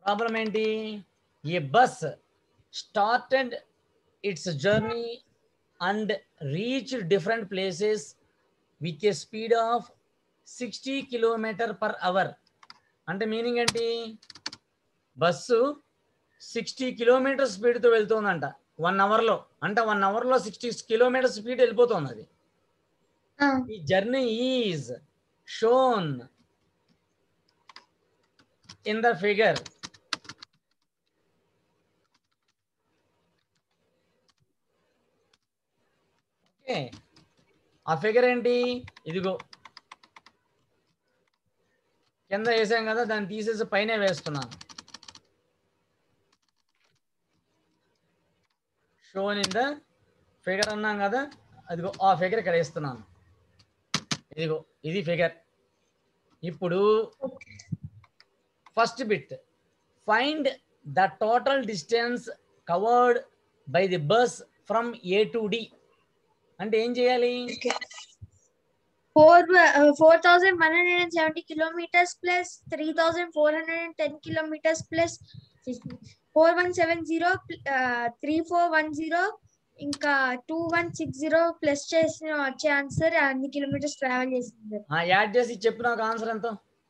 Problem ఏంటి a bus started its journey and reach different places with a speed of sixty kilometer per hour అంటే meaning ఏంటి bus sixty kilometer స్పీడ్తో వెళ్తుందంట one అవర్లో అంటే one అవర్లో సిక్స్టీ కిలోమీటర్ స్పీడ్ వెళ్ళిపోతుంది అది ఈ journey is shown in the figure okay ఆ ఫిగర్ ఏంటి ఇదిగో కింద వేసాం కదా దాన్ని తీసేసి పైన వేస్తున్నాను షోన్ ఇన్ ద ఫిగర్ అన్నాం కదా అదిగో ఆ ఫిగర్ ఇక్కడ వేస్తున్నాను ఇదిగో ఇది ఫిగర్ ఇప్పుడు first bit find the total distance covered by the bus from A to D అంటే ఏం చేయాలి Four uh, four thousand one hundred and seventy kilometers plus three thousand four hundred and ten kilometers plus four one seven zero uh, three four one zero ఇంకా two one six zero plus చేసిన వచ్చే answer అన్ని kilometres travel చేసింది ఆ, add చేసి చెప్పు నాకు answer ఎంతో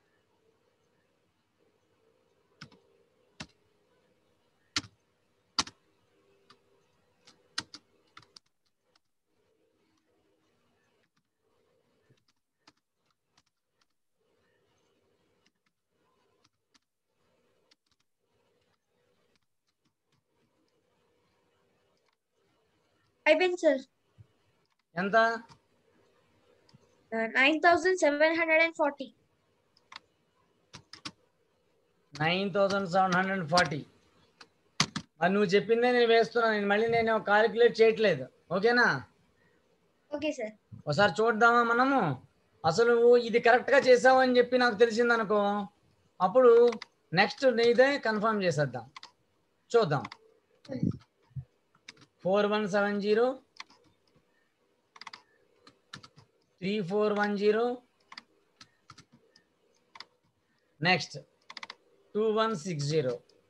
అయిపోయింది సార్ ఎంత nine thousand seven hundred and forty nine thousand seven hundred forty మరి నువ్వు చెప్పిందే నేను వేస్తున్నాను నేను మళ్ళీ నేను కాలిక్యులేట్ చేయట్లేదు ఓకేనా ఓకే సార్ ఒకసారి చూద్దామా మనము అసలు నువ్వు ఇది కరెక్ట్గా చేసావు అని చెప్పి నాకు తెలిసింది అనుకో అప్పుడు నెక్స్ట్ నీదే కన్ఫర్మ్ చేసేద్దాం చూద్దాం four one seven zero three four one zero next two one six zero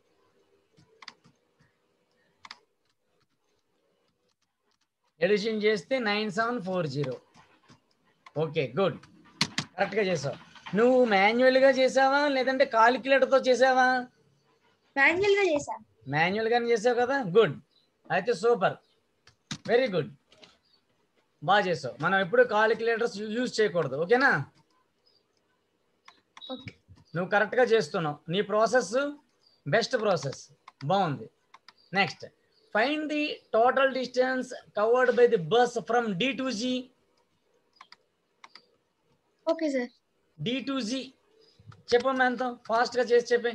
addition చేస్తే nine seven four zero okay good కరెక్ట్గా చేసావు నువ్వు మాన్యువల్గా చేసావా లేదంటే కాలిక్యులేటర్తో చేసావా మాన్యువల్ గా చేశాను మాన్యువల్గానే చేసావు కదా గుడ్ అయితే సూపర్ వెరీ గుడ్ బాగా చేసావు మనం ఎప్పుడు కాలిక్యులేటర్స్ యూజ్ చేయకూడదు ఓకేనా ఓకే నువ్వు కరెక్ట్గా చేస్తున్నావు నీ ప్రాసెస్ బెస్ట్ ప్రాసెస్ బాగుంది next find the total distance covered by the bus from D to G okay sir D to G చెప్పమ్మా ఎంతో ఫాస్ట్గా చేసి చెప్పే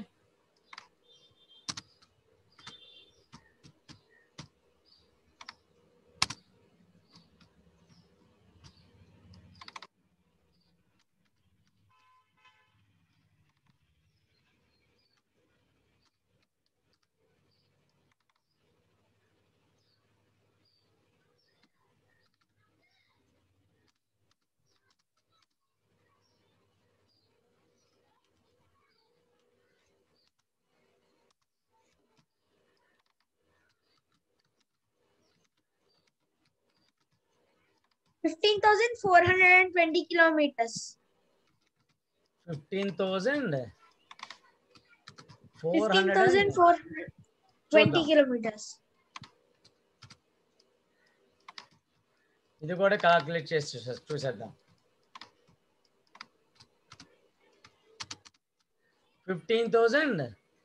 fifteen thousand four hundred and twenty kilometers fifteen thousand four fifteen thousand hundred four twenty చూద్దాం. Kilometers ఇది కూడా calculate చేసి చూసే- చూసేద్దాం fifteen thousand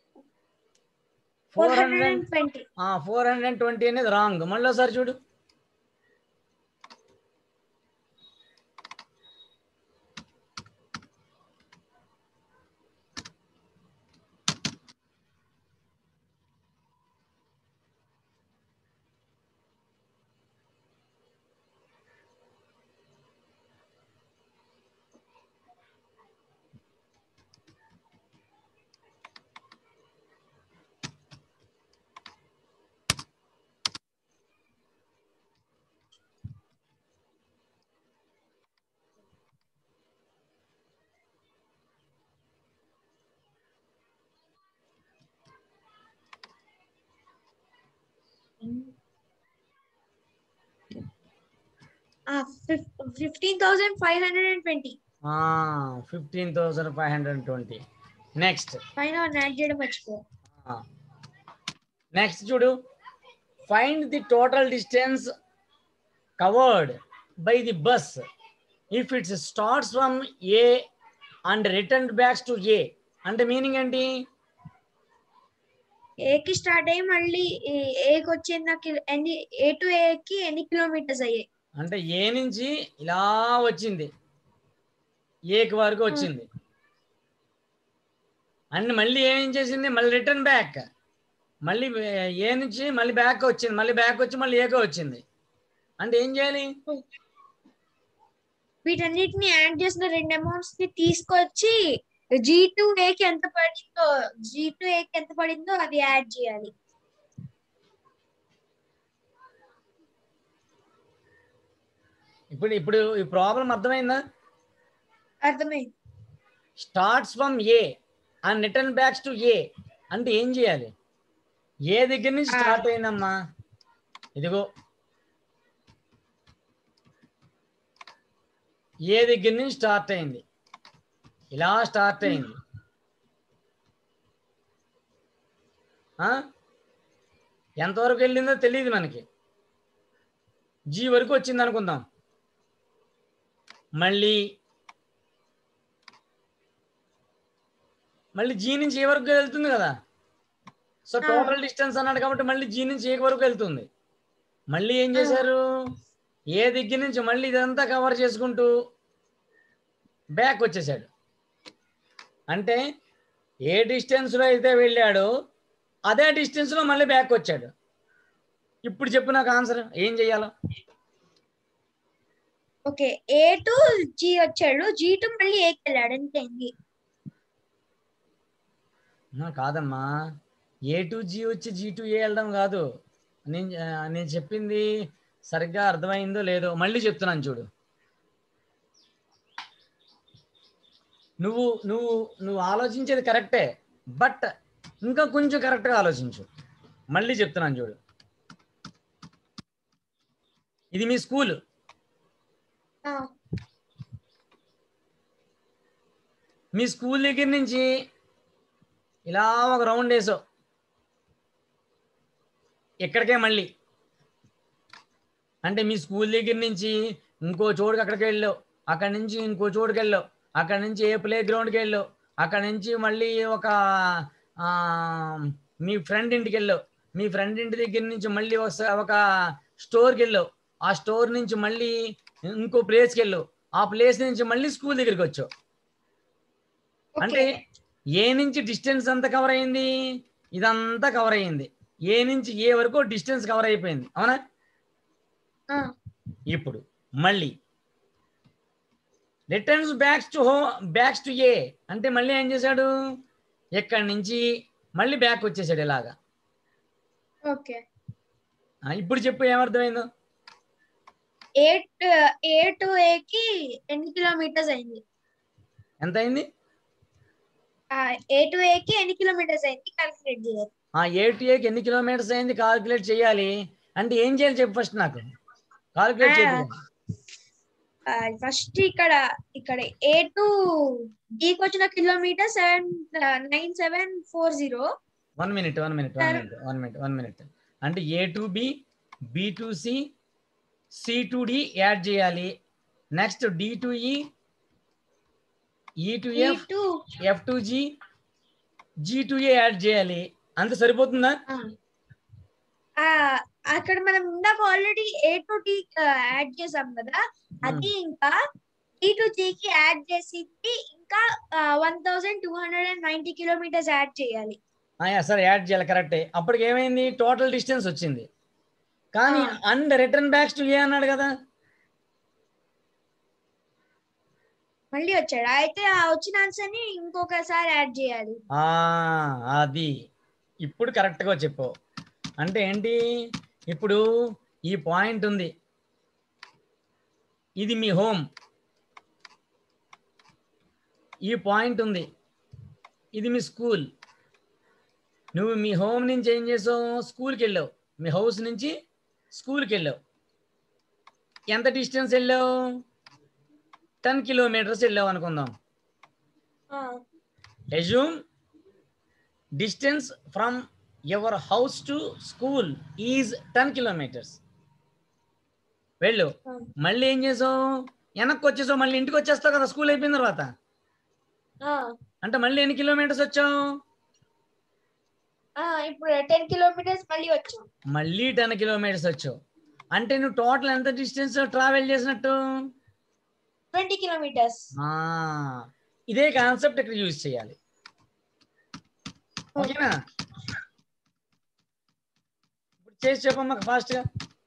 four four hundred hundred and twenty four hundred and twenty అనేది రాంగ్ మళ్ళీ ఒకసారి చూడు fifteen thousand five hundred and twenty fifteen thousand five hundred twenty next పైన యాడ్ చేయడం మర్చిపో నెక్స్ట్ చూడు find the total distance covered by the bus if its starts from A and return backs to A అంటే meaning ఏంటి ఏకి start అయ్యి మళ్ళీ ఏకి వచ్చిన ఎన్ని ఏ టు ఏకి ఎన్ని కిలోమీటర్స్ అయ్యాయి అంటే ఏ నుంచి ఇలా వచ్చింది ఏకి వరకు వచ్చింది అండ్ మళ్ళీ ఏం చేసింది మళ్ళీ రిటర్న్ బ్యాక్ మళ్ళీ ఏ నుంచి మళ్ళీ బ్యాక్ వచ్చింది మళ్ళీ బ్యాక్ వచ్చి మళ్ళీ ఏకో వచ్చింది అంటే ఏం చేయాలి వీటన్నిటిని యాడ్ చేసిన రెండు అమౌంట్స్ ని తీసుకొచ్చి జీ టు ఏకి ఎంత పడిందో జీ టు ఏకి ఎంత పడిందో అది యాడ్ చేయాలి ఇప్పుడు ఇప్పుడు ఈ ప్రాబ్లం అర్థమైందా అర్థమైంది starts from A and return backs to A అంటే ఏం చేయాలి ఏ దగ్గర నుంచి ఆ. స్టార్ట్ అయిందమ్మా ఇదిగో ఏ దగ్గర నుంచి స్టార్ట్ అయింది ఇలా స్టార్ట్ అయింది ఆ? ఎంతవరకు వెళ్ళిందో తెలియదు మనకి జీ వరకు వచ్చింది అనుకుందాం మళ్ళీ మళ్ళీ జీ నుంచి ఏ వరకు వెళ్తుంది కదా సో ఆ. టోటల్ డిస్టెన్స్ అన్నాడు కాబట్టి మళ్ళీ జీ నుంచి ఏ వరకు వెళ్తుంది మళ్ళీ ఏం చేశారు ఏ దగ్గర నుంచి మళ్ళీ ఇదంతా కవర్ చేసుకుంటూ బ్యాక్ వచ్చేసాడు అంటే ఏ డిస్టెన్స్లో అయితే వెళ్ళాడో అదే డిస్టెన్స్లో మళ్ళీ బ్యాక్ వచ్చాడు ఇప్పుడు చెప్పు నాకు ఆన్సర్ ఏం చెయ్యాలో ఓకే ఏ టు జీ వచ్చాడు జీ టు మళ్ళీ ఏకి వెళ్ళాడు అంతే అండి ఆ, కాదమ్మా ఏ టు జీ వచ్చి జీ టు ఏ వెళ్ళడం కాదు నేను ఆ, నేను చెప్పింది సరిగ్గా అర్థమైందో లేదో మళ్ళీ చెప్తున్నాను చూడు నువ్వు నువ్వు నువ్వు ఆలోచించేది కరెక్టే బట్ ఇంకా కొంచెం కరెక్ట్గా ఆలోచించు మళ్ళీ చెప్తున్నాను చూడు ఇది మీ స్కూల్ ఆ, మీ స్కూల్ దగ్గర నుంచి ఇలా ఒక రౌండ్ వేసావు ఇక్కడికే మళ్ళీ అంటే మీ స్కూల్ దగ్గర నుంచి ఇంకో చోటుకి అక్కడికి వెళ్ళావు అక్కడి నుంచి ఇంకో చోటుకి వెళ్ళావు అక్కడి నుంచి ఏ ప్లే గ్రౌండ్కి వెళ్ళావు అక్కడి నుంచి మళ్ళీ ఒక ఆ, మీ ఫ్రెండ్ ఇంటికి వెళ్ళావు మీ ఫ్రెండ్ ఇంటి దగ్గర నుంచి మళ్ళీ ఒక ఒక స్టోర్కి వెళ్ళావు ఆ స్టోర్ నుంచి మళ్ళీ ఇంకో ప్లేస్కి వెళ్ళావు ఆ ప్లేస్ నుంచి మళ్ళీ స్కూల్ దగ్గరికి వచ్చావు అంటే ఓకే ఏ నుంచి డిస్టెన్స్ అంతా కవర్ అయింది ఇదంతా కవర్ అయింది ఏ నుంచి ఏ వరకు డిస్టెన్స్ కవర్ అయిపోయింది అవునా ఆ, ఇప్పుడు మళ్ళీ రిటర్న్స్ బ్యాక్స్ టు హో బ్యాక్స్ టు ఏ అంటే మళ్ళీ ఏం చేశాడు ఎక్కడి నుంచి మళ్ళీ బ్యాక్ వచ్చేసాడు ఇలాగా ఓకే ఆ, ఇప్పుడు చెప్పు ఏమర్థమైందో ఏ ఏ టు ఏకి ఎన్ని కిలోమీటర్స్ అయింది ఎంత అయింది ఏ టు ఏకి ఎన్ని కిలోమీటర్స్ అయింది క్యాల్కులేట్ చేయాలి ఆ ఏ టు ఏకి ఎన్ని కిలోమీటర్స్ అయింది కాల్కులేట్ చేయాలి అంటే ఏం చేయాలి చెప్పు ఫస్ట్ నాకు కాల్కులేట్ ఆ. చేయాలి ఫస్ట్ ఇక్కడ ఇక్కడ ఏ టు కి వచ్చిన kilometer seven nine seven four zero one minute one minute one minute one minute one minute అంటే A to B B to C C to D add చేయాలి next D to E E to E F to F to G G to A add చేయాలి అంత సరిపోతుందా అక్కడ మనం ఇందాక already A to T add చేసాం కదా అది ఇంకా టీ టు కి యాడ్ చేసింది ఇంకా one thousand two hundred and ninety kilometers add చేయాలి సరే యాడ్ చేయాలి కరెక్టే అప్పటికి ఏమైంది టోటల్ డిస్టెన్స్ వచ్చింది కానీ ఆ. And return backs to A అన్నాడు కదా మళ్ళీ వచ్చాడు అయితే ఆ వచ్చిన ఆన్సర్ ని ఇంకొకసారి యాడ్ చేయాలి ఆ, అది ఇప్పుడు కరెక్ట్గా చెప్పు అంటే ఏంటి ఇప్పుడు ఈ పాయింట్ ఉంది ఇది మీ హోమ్ ఈ పాయింట్ ఉంది ఇది మీ స్కూల్ నువ్వు మీ హోమ్ నుంచి ఏం చేసావు స్కూల్కి వెళ్ళావు మీ హౌస్ నుంచి స్కూల్కి వెళ్ళావు ఎంత డిస్టెన్స్ వెళ్ళావు టెన్ కిలోమీటర్స్ వెళ్ళావు అనుకుందాం assume distance from your house to school is 10 kilometers వెళ్ళు మళ్ళీ ఏం చేసావు వెనక్కి వచ్చేసావు మళ్ళీ ఇంటికి వచ్చేస్తావు కదా స్కూల్ అయిపోయిన తర్వాత అంటే మళ్ళీ ఎన్ని కిలోమీటర్స్ వచ్చావు ఇప్పుడు టెన్ కిలోమీటర్స్ మళ్ళీ వచ్చాం మళ్ళీ టెన్ కిలోమీటర్స్ వచ్చావు అంటే నువ్వు టోటల్ ఎంత డిస్టెన్స్ ట్రావెల్ చేసినట్టు ట్వంటీ కిలోమీటర్స్ ఆ, ఇదే కాన్సెప్ట్ ఇక్కడ యూజ్ చేయాలి ఓకేనా ఇప్పుడు చేసి చెప్పమ్మా ఫాస్ట్గా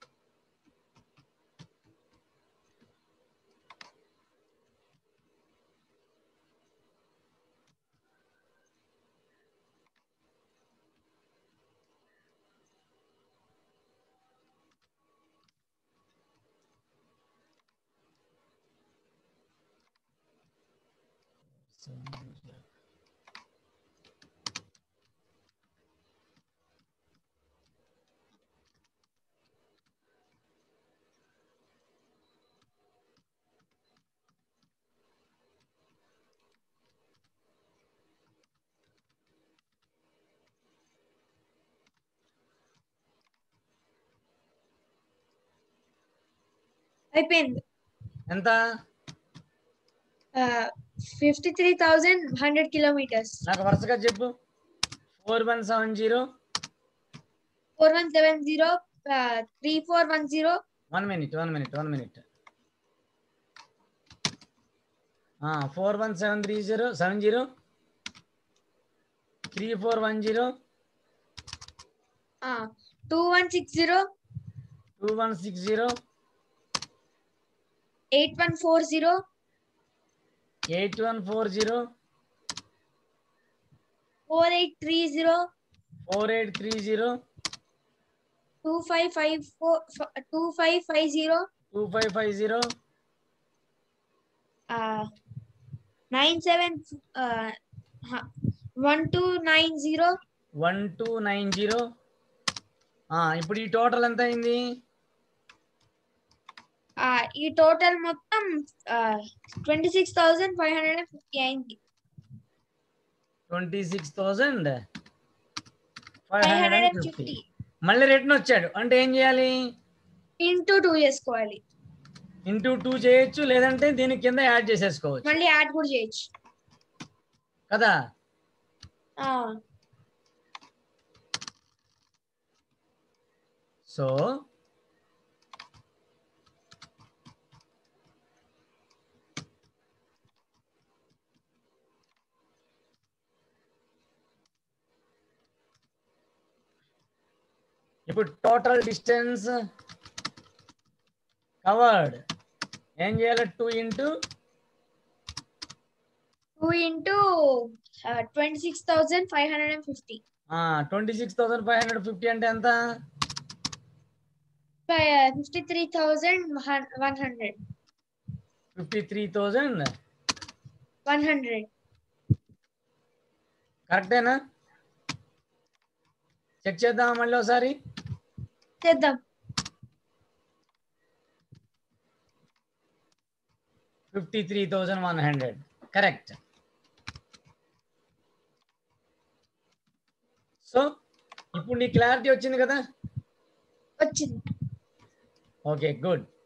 అయిపోయింది ఎంత fifty three thousand hundred kilometers నాకు వరుసగా చెప్పు four one seven zero four one seven zero three four one zero one minute one minute one minute four one seven three zero seven zero three four one zero two one six zero two one six zero eight one four zero eight one four zero four eight three zero four eight three zero two five five four two five five zero two five five zero nine seven one two nine zero one two nine zero ఇప్పుడు ఈ total ఎంత అయింది ఈ total మొత్తం twenty six thousand five hundred and fifty అయింది twenty six thousand five five hundred hundred and and fifty fifty మళ్ళీ return వచ్చాడు అంటే ఏం చేయాలి ఇంటూ టూ చేసుకోవాలి ఇంటూ టూ చేయొచ్చు లేదంటే దీని కింద యాడ్ చేసేసుకోవచ్చు మళ్ళీ యాడ్ కూడా చేయొచ్చు కదా ఆ, సో ఇప్పుడు టోటల్ డిస్టెన్స్ కవర్డ్ ఏం చేయాలి two into two into twenty six thousand five hundred and fifty twenty six thousand five hundred fifty అంటే ఎంత fifty three thousand one hundred fifty three thousand one hundred కరెక్టేనా check చేద్దామా మళ్ళీ ఒకసారి చేద్దాం fifty three thousand one hundred correct so ఇప్పుడు నీ clarity వచ్చింది కదా వచ్చింది ఓకే గుడ్